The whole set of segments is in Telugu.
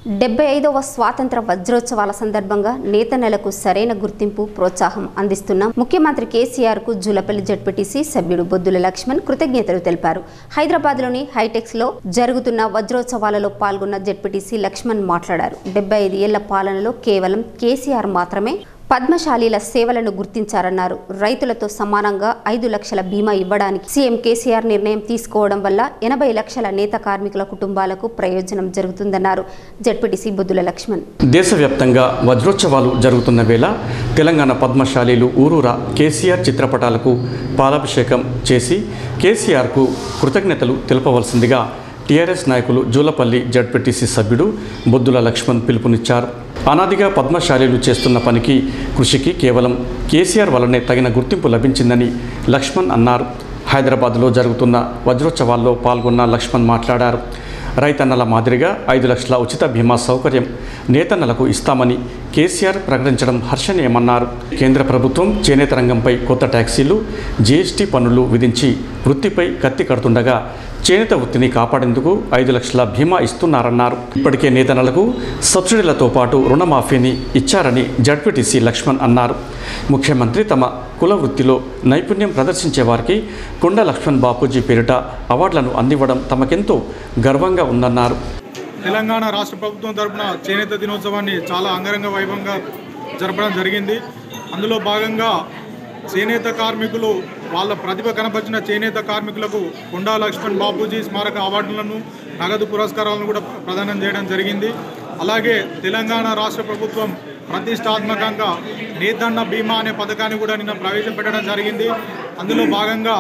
డెబ్బై ఐదవ స్వాతంత్ర వజ్రోత్సవాల సందర్భంగా నేతన్నలకు సరైన గుర్తింపు ప్రోత్సాహం అందిస్తున్న ముఖ్యమంత్రి కేసీఆర్ కు జూలపల్లి జడ్పీటీసీ సభ్యుడు బొద్దుల లక్ష్మణ్ కృతజ్ఞతలు తెలిపారు హైదరాబాద్లోని హైటెక్స్ లో జరుగుతున్న వజ్రోత్సవాలలో పాల్గొన్న జడ్పీటీసీ లక్ష్మణ్ మాట్లాడారు డెబ్బై ఐదు ఏళ్ల పాలనలో కేవలం కేసీఆర్ మాత్రమే పద్మశాలీల సేవలను గుర్తించారన్నారు రైతులతో సమానంగా ఐదు లక్షల బీమా ఇవ్వడానికి సీఎం కేసీఆర్ నిర్ణయం తీసుకోవడం వల్ల ఎనభై లక్షల నేత కార్మికుల కుటుంబాలకు ప్రయోజనం జరుగుతుందన్నారు జడ్పీటీసీ బుద్ధుల లక్ష్మణ్ దేశవ్యాప్తంగా వజ్రోత్సవాలు జరుగుతున్న వేళ తెలంగాణ పద్మశాలీలు ఊరూరా కేసీఆర్ చిత్రపటాలకు పాలాభిషేకం చేసి కేసీఆర్కు కృతజ్ఞతలు తెలపవలసిందిగా టీఆర్ఎస్ నాయకులు జూలపల్లి జడ్పీటీసీ సభ్యుడు బొద్దుల లక్ష్మణ్ పిలుపునిచ్చారు అనాదిగా పద్మశాలీలు చేస్తున్న పనికి కృషికి కేవలం కేసీఆర్ వల్లనే తగిన గుర్తింపు లభించిందని లక్ష్మణ్ అన్నారు హైదరాబాద్లో జరుగుతున్న వజ్రోత్సవాల్లో పాల్గొన్న లక్ష్మణ్ మాట్లాడారు రైతన్నల మాదిరిగా ఐదు లక్షల ఉచిత బీమా సౌకర్యం నేతన్నలకు ఇస్తామని కేసీఆర్ ప్రకటించడం హర్షణీయమన్నారు కేంద్ర ప్రభుత్వం చేనేత రంగంపై కొత్త ట్యాక్సీలు జీఎస్టీ పన్నులు విధించి వృత్తిపై కత్తి కడుతుండగా చేనేత వృత్తిని కాపాడేందుకు ఐదు లక్షల బీమా ఇస్తున్నారన్నారు ఇప్పటికే నేతన్నలకు సబ్సిడీలతో పాటు రుణమాఫీని ఇచ్చారని జడ్పీటీసీ లక్ష్మణ్ అన్నారు ముఖ్యమంత్రి తమ కుల వృత్తిలో నైపుణ్యం ప్రదర్శించే వారికి కొండ లక్ష్మణ్ బాపూజీ పేరిట అవార్డులను అందివ్వడం తమకెంతో గర్వంగా ఉందన్నారు తెలంగాణ రాష్ట్ర ప్రభుత్వం తరపున చేనేత దినోత్సవాన్ని చాలా అంగరంగ వైభవంగా జరపడం జరిగింది అందులో భాగంగా చేనేత కార్మికులు వాళ్ళ ప్రతిభ కనపరిచిన చేనేత కార్మికులకు కొండా లక్ష్మణ్ బాపూజీ స్మారక అవార్డులను నగదు పురస్కారాలను కూడా ప్రదానం చేయడం జరిగింది అలాగే తెలంగాణ రాష్ట్ర ప్రభుత్వం ప్రతిష్టాత్మకంగా నేతన్న బీమా అనే పథకాన్ని కూడా నిన్న ప్రవేశపెట్టడం జరిగింది అందులో భాగంగా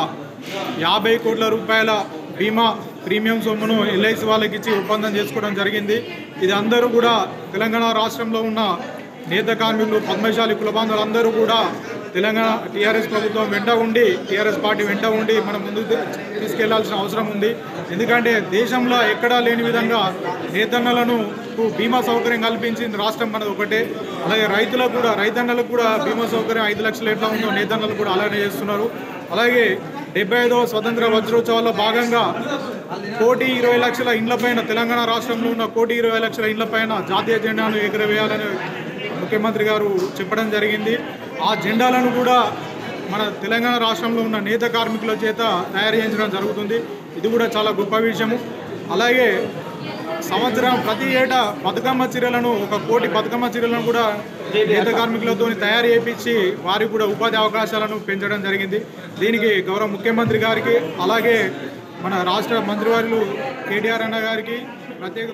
యాభై కోట్ల రూపాయల బీమా ప్రీమియం సొమ్మును ఎల్ఐసి వాళ్ళకి ఇచ్చి ఒప్పందం చేసుకోవడం జరిగింది ఇది అందరూ కూడా తెలంగాణ రాష్ట్రంలో ఉన్న నేత కార్మికులు పద్మశాలి కులబాంధులందరూ కూడా తెలంగాణ టీఆర్ఎస్ ప్రభుత్వం వెంట ఉండి టీఆర్ఎస్ పార్టీ వెంట ఉండి మనం ముందుకు తీ- తీసుకెళ్లాల్సిన అవసరం ఉంది ఎందుకంటే దేశంలో ఎక్కడా లేని విధంగా నేతన్నలను కు బీమా సౌకర్యం కల్పించింది రాష్ట్రం మనది ఒకటే అలాగే రైతులకు కూడా రైతన్నలకు కూడా బీమా సౌకర్యం ఐదు లక్షలు ఎట్లా ఉందో నేతన్నలు కూడా అలానే చేస్తున్నారు అలాగే డెబ్బై ఐదవ స్వతంత్ర వజ్రోత్సవాల్లో భాగంగా కోటి ఇరవై లక్షల ఇండ్ల పైన తెలంగాణ రాష్ట్రంలో ఉన్న కోటి ఇరవై లక్షల ఇండ్ల పైన జాతీయ జెండాను ఎగురవేయాలని ముఖ్యమంత్రి గారు చెప్పడం జరిగింది ఆ జెండాలను కూడా మన తెలంగాణ రాష్ట్రంలో ఉన్న నేత కార్మికుల చేత తయారు చేయించడం జరుగుతుంది ఇది కూడా చాలా గొప్ప విషయము అలాగే సంవత్సరం ప్రతి ఏటా బతుకమ్మ చీరలను ఒక కోటి బతుకమ్మ చీరలను కూడా నేత కార్మికులతో తయారు చేయించి వారికి కూడా ఉపాధి అవకాశాలను పెంచడం జరిగింది దీనికి గౌరవ ముఖ్యమంత్రి గారికి అలాగే మన రాష్ట్ర మంత్రివర్యులు కేటీఆర్ అన్న గారికి ప్రత్యేక